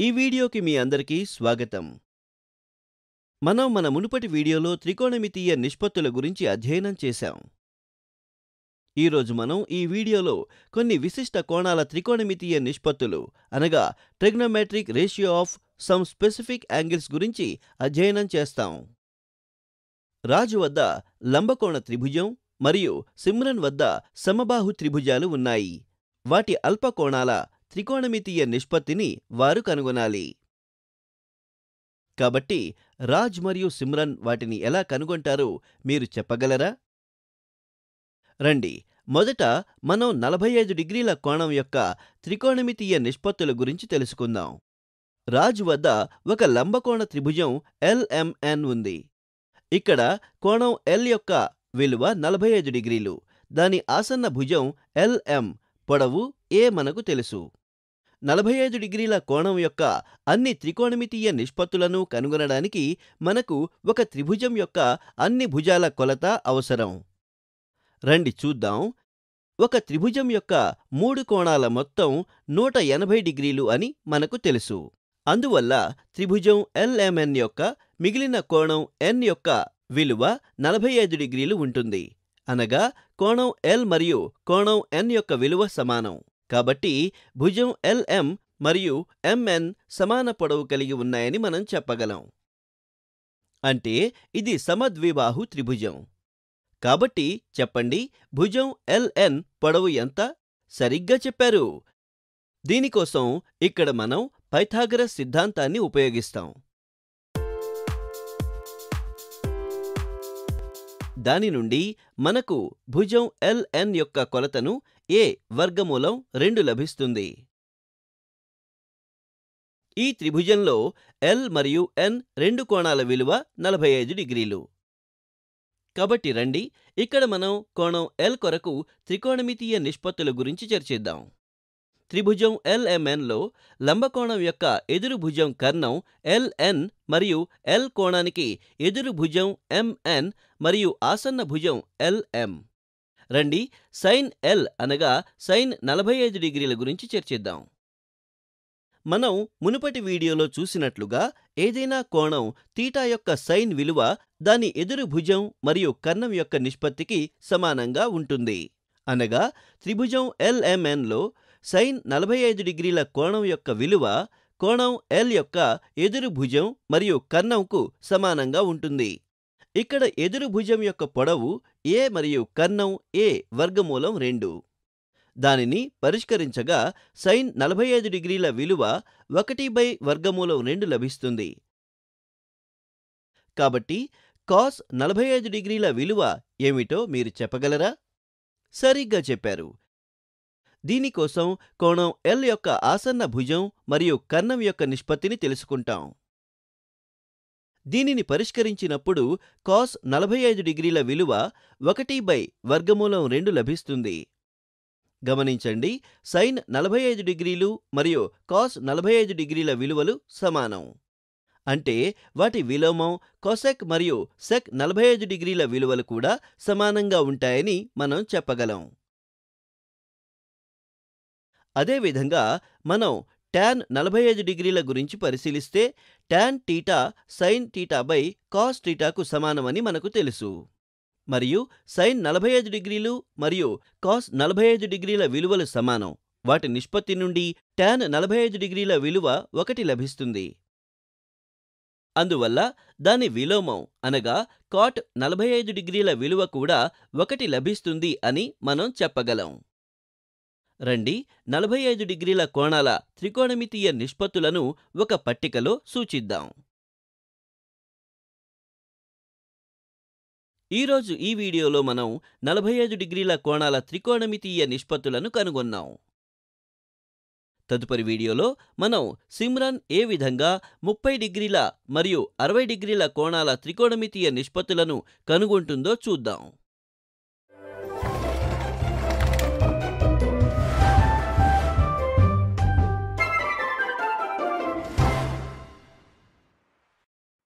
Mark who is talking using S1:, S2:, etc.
S1: ఈ వీడియోకి మీ అందరికీ స్వాగతం మనం మన మునుపటి వీడియోలో త్రికోణమితీయ నిష్పత్తుల గురించి అధ్యయనం చేశాం ఈరోజు మనం ఈ వీడియోలో కొన్ని విశిష్ట కోణాల త్రికోణమితీయ నిష్పత్తులు అనగా trigonometric ratio of some specific angles గురించి అధ్యయనం చేస్తాం రాజు వద్ద లంబకోణ త్రిభుజం మరియు సిమ్రన్ వద్ద సమబాహు త్రిభుజాలు ఉన్నాయి వాటి అల్పకోణాల త్రికోణమితీయ నిష్పత్తిని వారు కనుగొనాలి కాబట్టి రాజ్ మరియు సిమ్రన్ వాటిని ఎలా కనుగొంటారో మీరు చెప్పగలరా రండి మొదట మనం నలభై ఐదు డిగ్రీల కోణం యొక్క త్రికోణమితీయ నిష్పత్తుల గురించి తెలుసుకుందాం రాజ్ వద్ద ఒక లంబకోణ త్రిభుజం ఎల్ఎంఎన్ ఉంది ఇక్కడ కోణం ఎల్ యొక్క విలువ నలభై ఐదు డిగ్రీలు దాని ఆసన్న భుజం ఎల్ఎం పొడవు ఏ మనకు తెలుసు నలభై ఐదు డిగ్రీల కోణం యొక్క అన్ని త్రికోణమితీయ నిష్పత్తులను కనుగొనడానికి మనకు ఒక త్రిభుజం యొక్క అన్ని భుజాల కొలత అవసరం రండి చూద్దాం ఒక త్రిభుజం యొక్క మూడు కోణాల మొత్తం నూట ఎనభై డిగ్రీలు అని మనకు తెలుసు అందువల్ల త్రిభుజం ఎల్ఎంఎన్ యొక్క మిగిలిన కోణం ఎన్ యొక్క విలువ నలభై ఐదు డిగ్రీలు ఉంటుంది అనగా కోణం ఎల్ మరియు కోణం ఎన్ యొక్క విలువ సమానం కాబట్టి భుజం ఎల్ఎం మరియు ఎంఎన్ సమాన పొడవు కలిగి ఉన్నాయని మనం చెప్పగలం అంటే ఇది సమద్విబాహు త్రిభుజం కాబట్టి చెప్పండి భుజం ఎల్ఎన్ పొడవు ఎంత సరిగ్గా చెప్పారు దీనికోసం ఇక్కడ మనం పైథాగరస్ సిద్ధాంతాన్ని ఉపయోగిస్తాం దాని నుండి మనకు భుజం ఎల్ఎన్ యొక్క కొలతను ఏ వర్గమూలం రెండు లభిస్తుంది ఈ త్రిభుజంలో ఎల్ మరియు ఎన్ రెండు కోణాల విలువ నలభై ఐదు డిగ్రీలు కాబట్టి రండి ఇక్కడ మనం కోణం ఎల్ కొరకు త్రికోణమితీయ నిష్పత్తుల గురించి చర్చిద్దాం త్రిభుజం ఎల్ఎంఎన్లో లంబకోణం యొక్క ఎదురు భుజం కర్ణం ఎల్ఎన్ మరియు ఎల్ కోణానికి ఎదురు భుజం ఎంఎన్ మరియు ఆసన్న భుజం ఎల్ఎం రండి సైన్ ఎల్ అనగా సైన్ నలభై ఐదు డిగ్రీల గురించి చర్చిద్దాం మనం మునుపటి వీడియోలో చూసినట్లుగా ఏదైనా కోణం తీటా యొక్క సైన్ విలువ దాని ఎదురు భుజం మరియు కర్ణం యొక్క నిష్పత్తికి సమానంగా ఉంటుంది అనగా త్రిభుజం ఎల్ఎంఎన్లో సైన్ నలభై ఐదు డిగ్రీల కోణం యొక్క విలువ కోణం ఎల్ యొక్క ఎదురు భుజం మరియు కర్ణంకు సమానంగా ఉంటుంది ఇక్కడ ఎదురు భుజం యొక్క పొడవు ఏ మరియు కర్ణం ఏ వర్గమూలం రెండు దానిని పరిష్కరించగా సైన్ నలభై ఐదు డిగ్రీల విలువ ఒకటి బై వర్గమూలం రెండు లభిస్తుంది కాబట్టి కాస్ నలభై ఐదు డిగ్రీల విలువ ఏమిటో మీరు చెప్పగలరా సరిగ్గా చెప్పారు దీనికోసం కోణం ఎల్ యొక్క ఆసన్న భుజం మరియు కర్ణం యొక్క నిష్పత్తిని తెలుసుకుంటాం దీనిని పరిష్కరించినప్పుడు కాస్ నలభై ఐదు డిగ్రీల విలువ ఒకటి బై వర్గమూలం రెండు లభిస్తుంది గమనించండి సైన్ నలభై ఐదు డిగ్రీలు మరియు కాస్ నలభై ఐదు డిగ్రీల విలువలు సమానం అంటే వాటి విలోమం కొసెక్ మరియు సెక్ నలభై ఐదు డిగ్రీల విలువలు కూడా సమానంగా ఉంటాయని మనం చెప్పగలం అదేవిధంగా మనం టాన్ నలభై ఐదు డిగ్రీల గురించి పరిశీలిస్తే tan theta sin theta by cos టీటాకు సమానమని మనకు తెలుసు మరియు సైన్ నలభై ఐదు డిగ్రీలు మరియు కాస్ నలభై ఐదు డిగ్రీల విలువలు సమానం వాటి నిష్పత్తి నుండి టాన్ నలభై ఐదు డిగ్రీల విలువ ఒకటి లభిస్తుంది అందువల్ల దాని విలోమం అనగా కాట్ నలభై ఐదు డిగ్రీల విలువ కూడా ఒకటి లభిస్తుంది అని మనం చెప్పగలం రండి నలభై ఐదు డిగ్రీల కోణాల త్రికోణమితీయ నిష్పత్తులను ఒక పట్టికలో సూచిద్దాం ఈరోజు ఈ వీడియోలో మనం నలభై ఐదు డిగ్రీల కోణాల త్రికోణమితీయ నిష్పత్తులను కనుగొన్నాం తదుపరి వీడియోలో మనం సిమ్రన్ ఏ విధంగా ముప్పై డిగ్రీల మరియు అరవై డిగ్రీల కోణాల త్రికోణమితీయ నిష్పత్తులను కనుగొంటుందో చూద్దాం